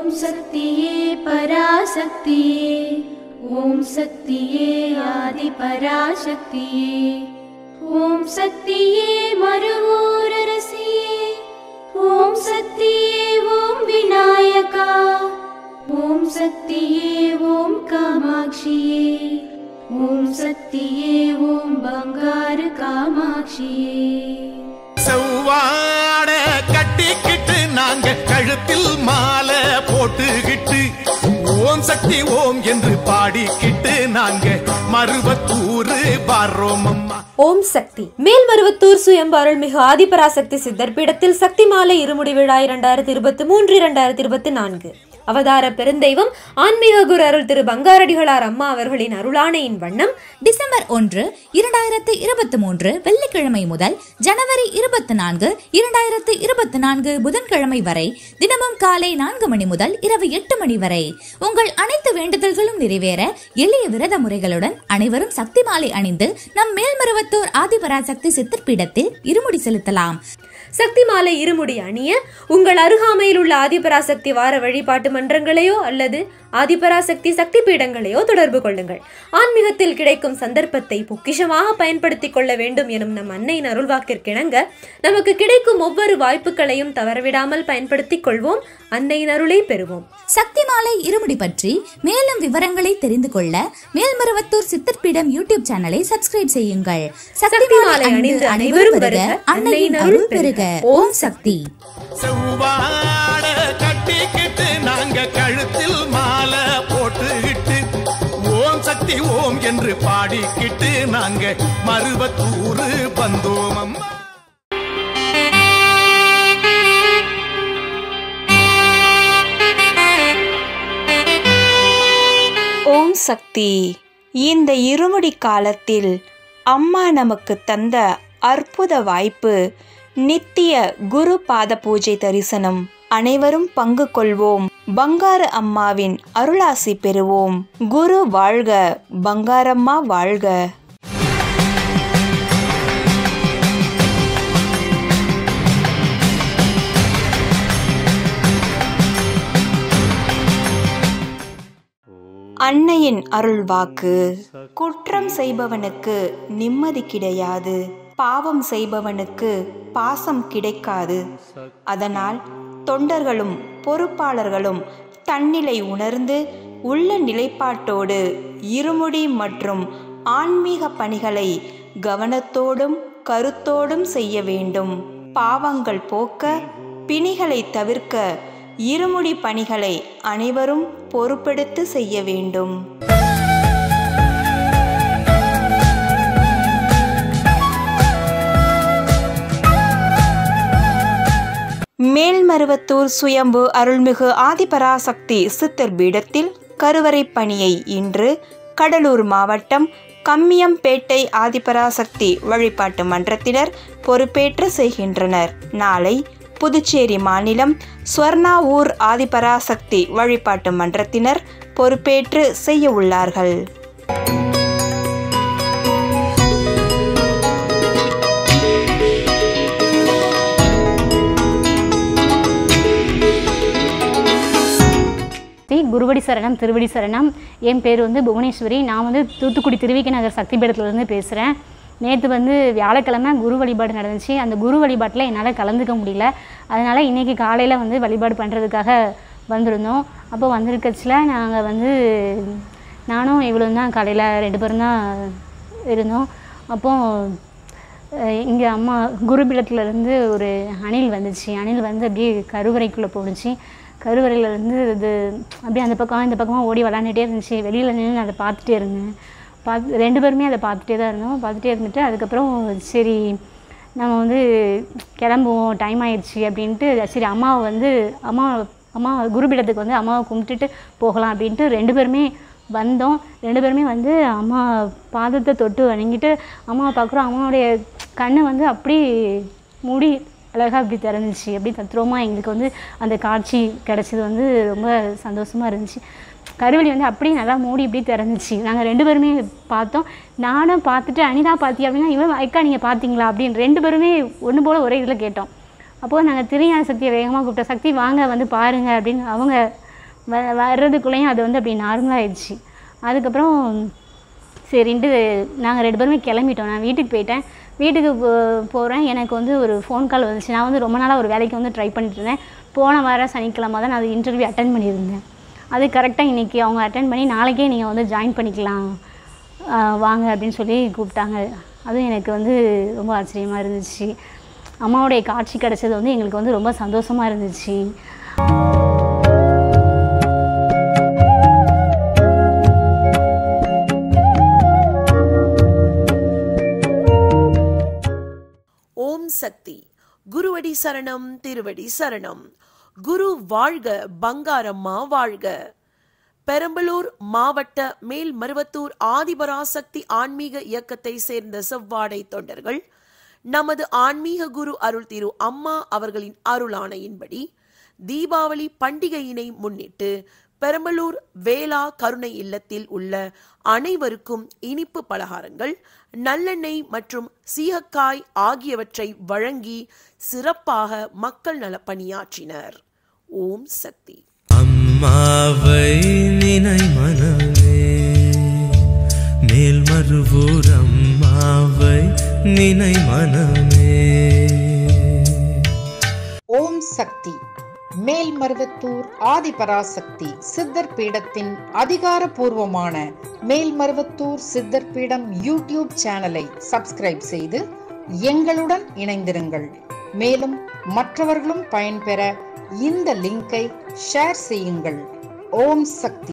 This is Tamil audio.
ஓம் சக்தியே பராசக்தியே ஓம் சக்தியே ஆதி பராசக்தியே ஓம் சக்தியே மறுவூரரசியே ஓம் சக்தியே ஓம் விநாயகா ஓம் சக்தியே ஓம் காமாட்சியே ஓம் சக்தியே ஓம் பங்காரு காமாட்சியே செவ்வாட கட்டிக்கிட்டு நாங்க கழுத்தில் மாலை போட்டுக்கிட்டு ஓம் சக்தி ஓம் என்று பாடிக்கிட்டு நாங்க மருவத்தூரு வர்றோம் அம்மா ஓம் சக்தி மேல்மருவத்தூர் சுயம்பு அருள்மிகு ஆதிபராசக்தி சித்தர் பீடத்தில் சக்தி மாலை இருமுடி விழா இரண்டாயிரத்தி இருபத்தி மூன்று இரண்டாயிரத்தி இருபத்தி நான்கு அவதார பெருந்தெய்வம் ஆன்மீக குரு அருள் திரு பங்காரடிகளார் அம்மா அவர்களின் அருளானையின் வண்ணம் டிசம்பர் ஒன்று இரண்டாயிரத்து இருபத்தி மூன்று வெள்ளிக்கிழமை முதல் ஜனவரி இருபத்தி நான்கு இரண்டாயிரத்து இருபத்தி நான்கு புதன்கிழமை வரை தினமும் காலை நான்கு மணி முதல் இரவு எட்டு மணி வரை உங்கள் அனைத்து வேண்டுதல்களும் நிறைவேற எளிய விரத முறைகளுடன் அனைவரும் சக்தி மாலை அணிந்து நம் மேல்மருவத்தூர் ஆதிபராசக்தி சித்தர் பீடத்தில் இருமுடி செலுத்தலாம் சக்தி மாலை இருமுடி அணிய உங்கள் அருகாமையில் உள்ள ஆதிபராசக்தி வார வழிபாட்டு மன்றங்களையோ அல்லது ஆதிபராசக்தி சக்தி பீடங்களையோ தொடர்பு கொள்ளுங்கள் ஆன்மீகத்தில் கிடைக்கும் சந்தர்ப்பத்தை பொக்கிஷமாக பயன்படுத்திக் கொள்ள வேண்டும் எனும் நம் அன்னையின் அருள்வாக்கிற்கிணங்க நமக்கு கிடைக்கும் ஒவ்வொரு வாய்ப்புகளையும் தவறவிடாமல் பயன்படுத்திக் கொள்வோம் அன்னையின் அருளை பெறுவோம் சக்தி மாலை இருமுடி பற்றி மேலும் விவரங்களை தெரிந்து கொள்ள மேல்மருவத்தூர் சித்தர் பீடம் யூடியூப் சேனலை சப்ஸ்கிரைப் செய்யுங்கள் சக்தி மாலை அணிந்து அனைவரும் வருக அன்னையின் அருள் பெறுக ஓம் சக்தி செவ்வாட கட்டிக்கிட்டு நாங்க கழுத்தில் மாலை போட்டுக்கிட்டு ஓம் சக்தி ஓம் என்று பாடிக்கிட்டு நாங்க மருவத்தூரு வந்தோம் அம்மா ஓம் சக்தி இந்த இருமுடி காலத்தில் அம்மா நமக்கு தந்த அற்புத வாய்ப்பு நித்திய குரு பாத பூஜை தரிசனம் அனைவரும் பங்கு கொள்வோம் பங்காரு அம்மாவின் அருளாசி பெறுவோம் குரு வாழ்க பங்காரம்மா வாழ்க அன்னையின் அருள் வாக்கு குற்றம் செய்பவனுக்கு நிம்மதி கிடையாது பாவம் செய்பவனுக்கு பாசம் கிடைக்காது அதனால் தொண்டர்களும் பொறுப்பாளர்களும் தன்னிலை உணர்ந்து உள்ள நிலைப்பாட்டோடு இருமுடி மற்றும் ஆன்மீக பணிகளை கவனத்தோடும் கருத்தோடும் செய்ய வேண்டும் பாவங்கள் போக்க பிணிகளை தவிர்க்க இருமுடி பணிகளை அனைவரும் பொறுப்பெடுத்து செய்ய வேண்டும் மேல்மருவத்தூர் சுயம்பு அருள்மிகு ஆதிபராசக்தி சித்தர் பீடத்தில் கருவறை பணியை இன்று கடலூர் மாவட்டம் கம்மியம்பேட்டை ஆதிபராசக்தி வழிபாட்டு மன்றத்தினர் பொறுப்பேற்று செய்கின்றனர் நாளை புதுச்சேரி மாநிலம் ஸ்வர்ணாவூர் ஆதிபராசக்தி வழிபாட்டு மன்றத்தினர் பொறுப்பேற்று செய்ய உள்ளார்கள் ஸ்ரீ குருவடி சரணம் திருவடி சரணம் என் பேர் வந்து புவனேஸ்வரி நான் வந்து தூத்துக்குடி திருவிக்க நகர் சக்தி பீடத்துலேருந்து பேசுகிறேன் நேற்று வந்து வியாழக்கிழமை குரு வழிபாடு நடந்துச்சு அந்த குரு வழிபாட்டில் என்னால் கலந்துக்க முடியல அதனால் இன்றைக்கி காலையில் வந்து வழிபாடு பண்ணுறதுக்காக வந்திருந்தோம் அப்போ வந்திருக்கச்சில் நாங்கள் வந்து நானும் இவ்வளோ தான் காலையில் ரெண்டு பேரும் தான் இருந்தோம் அப்போது இங்கே அம்மா குருபீடத்துல இருந்து ஒரு அணில் வந்துச்சு அணில் வந்து அப்படியே கருவறைக்குள்ளே போணுச்சு கருவறையில இருந்து இது அப்படியே அந்த பக்கம் இந்த பக்கமாக ஓடி விளாண்டுட்டே இருந்துச்சு வெளியில் நின்று அதை பார்த்துட்டே இருந்தேன் பார்த்து ரெண்டு பேருமே அதை பார்த்துட்டே தான் இருந்தோம் பார்த்துட்டே இருந்துட்டு அதுக்கப்புறம் சரி நம்ம வந்து கிளம்புவோம் டைம் ஆயிடுச்சு அப்படின்ட்டு சரி அம்மாவை வந்து அம்மா அம்மா குருபீடத்துக்கு வந்து அம்மாவை கும்பிட்டுட்டு போகலாம் அப்படின்ட்டு ரெண்டு பேருமே வந்தோம் ரெண்டு பேருமே வந்து அம்மா பாதத்தை தொட்டு வணங்கிட்டு அம்மாவை பார்க்குறோம் அம்மாவுடைய கண்ணு வந்து அப்படி மூடி அழகாக அப்படி திறந்துச்சு அப்படி தத்ரூபமாக எங்களுக்கு வந்து அந்த காட்சி கிடச்சது வந்து ரொம்ப சந்தோஷமாக இருந்துச்சு கருவழி வந்து அப்படியே நல்லா மூடி இப்படி திறந்துச்சு நாங்கள் ரெண்டு பேருமே பார்த்தோம் நானும் பார்த்துட்டு அனிதா பார்த்தி அப்படின்னா இவன் அக்கா நீங்கள் பார்த்தீங்களா அப்படின்னு ரெண்டு பேருமே ஒன்று போல் ஒரே இதில் கேட்டோம் அப்போது நாங்கள் திருஞான சக்தியை வேகமாக கூப்பிட்டோம் சக்தி வாங்க வந்து பாருங்க அப்படின்னு அவங்க வ வர்றதுக்குள்ளேயும் அது வந்து அப்படி நார்மலாகிடுச்சு அதுக்கப்புறம் சரின்ட்டு நாங்கள் ரெண்டு பேருமே கிளம்பிட்டோம் நான் வீட்டுக்கு போயிட்டேன் வீட்டுக்கு போ போகிறேன் எனக்கு வந்து ஒரு ஃபோன் கால் வந்துச்சு நான் வந்து ரொம்ப நாளாக ஒரு வேலைக்கு வந்து ட்ரை பண்ணிட்டு இருந்தேன் போன வாரம் சனிக்கிழமை தான் நான் அது இன்டர்வியூ அட்டன் பண்ணியிருந்தேன் அது கரெக்டாக இன்றைக்கி அவங்க அட்டன் பண்ணி நாளைக்கே நீங்கள் வந்து ஜாயின் பண்ணிக்கலாம் ஆஹ் வாங்க அப்படின்னு சொல்லி கூப்பிட்டாங்க அதுவும் எனக்கு வந்து ரொம்ப ஆச்சரியமாக இருந்துச்சு அம்மாவுடைய காட்சி கிடச்சது வந்து எங்களுக்கு வந்து ரொம்ப சந்தோஷமாக இருந்துச்சு ஓம் சக்தி குருவடி சரணம் திருவடி சரணம் குரு வாழ்க பங்காரம்மா வாழ்க பெரம்பலூர் மாவட்ட மேல்மருவத்தூர் ஆதிபராசக்தி ஆன்மீக இயக்கத்தை சேர்ந்த செவ்வாடை தொண்டர்கள் நமது ஆன்மீக குரு அருள் திரு அம்மா அவர்களின் அருளாணையின்படி தீபாவளி பண்டிகையினை முன்னிட்டு பெரம்பலூர் வேளா கருணை இல்லத்தில் உள்ள அனைவருக்கும் இனிப்பு பலகாரங்கள் நல்லெண்ணெய் மற்றும் சீகக்காய் ஆகியவற்றை வழங்கி சிறப்பாக மக்கள் நல பணியாற்றினர் ஓம் சக்தி அம்மாவை நினை மனமே மேல்மருவூர் அம்மாவை நினை மனமே ஓம் சக்தி மேல்மருவத்தூர் ஆதிபராசக்தி சித்தர் பீடத்தின் அதிகாரப்பூர்வமான மேல்மருவத்தூர் சித்தர் பீடம் யூடியூப் சேனலை சப்ஸ்கிரைப் செய்து எங்களுடன் இணைந்திருங்கள் மேலும் மற்றவர்களும் பயன்பெற இந்த லிங்கை ஷேர் செய்யுங்கள் ஓம் சக்தி